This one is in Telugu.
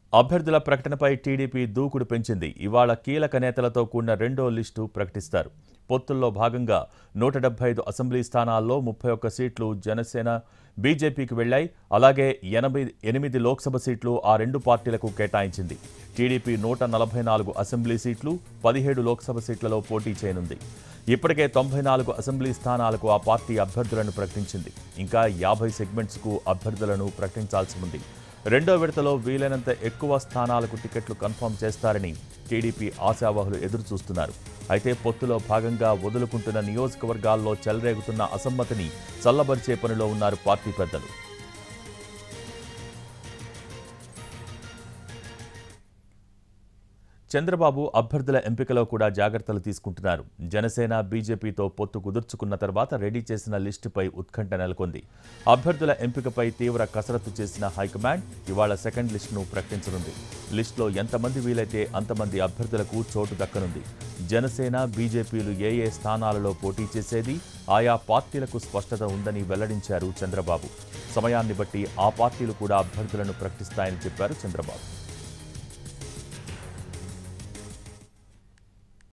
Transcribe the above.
అభ్యర్థుల ప్రకటనపై టీడీపీ దూకుడు పెంచింది ఇవాళ కీలక నేతలతో కూడిన రెండో లిస్టు ప్రకటిస్తారు పొత్తుల్లో భాగంగా నూట డెబ్బై ఐదు అసెంబ్లీ స్థానాల్లో ముప్పై ఒక్క సీట్లు జనసేన బీజేపీకి వెళ్లాయి అలాగే ఎనభై ఎనిమిది లోక్సభ సీట్లు ఆ రెండు పార్టీలకు కేటాయించింది టీడీపీ నూట నలభై నాలుగు అసెంబ్లీ సీట్లు పదిహేడు లోక్సభ సీట్లలో పోటీ చేయనుంది ఇప్పటికే తొంభై నాలుగు అసెంబ్లీ స్థానాలకు ఆ పార్టీ అభ్యర్థులను ప్రకటించింది ఇంకా యాభై సెగ్మెంట్స్కు అభ్యర్థులను ప్రకటించాల్సి ఉంది రెండో విడతలో వీలైనంత ఎక్కువ స్థానాలకు టికెట్లు కన్ఫర్మ్ చేస్తారని టీడీపీ ఆశావాహులు ఎదురు చూస్తున్నారు అయితే పొత్తులో భాగంగా వదులుకుంటున్న నియోజకవర్గాల్లో చెలరేగుతున్న అసమ్మతిని చల్లబరిచే పనిలో ఉన్నారు పార్టీ పెద్దలు చంద్రబాబు అభ్యర్థుల ఎంపికలో కూడా జాగ్రత్తలు తీసుకుంటున్నారు జనసేన బీజేపీతో పొత్తు కుదుర్చుకున్న తర్వాత రెడీ చేసిన లిస్టుపై ఉత్కంఠ నెలకొంది అభ్యర్థుల ఎంపికపై తీవ్ర కసరత్తు చేసిన హైకమాండ్ ఇవాళ సెకండ్ లిస్టును ప్రకటించనుంది లిస్టులో ఎంతమంది వీలైతే అంతమంది అభ్యర్థులకు చోటు దక్కనుంది జనసేన బీజేపీలు ఏ ఏ స్థానాలలో పోటీ చేసేది ఆయా పార్టీలకు స్పష్టత ఉందని వెల్లడించారు చంద్రబాబు సమయాన్ని బట్టి ఆ పార్టీలు కూడా అభ్యర్థులను ప్రకటిస్తాయని చెప్పారు చంద్రబాబు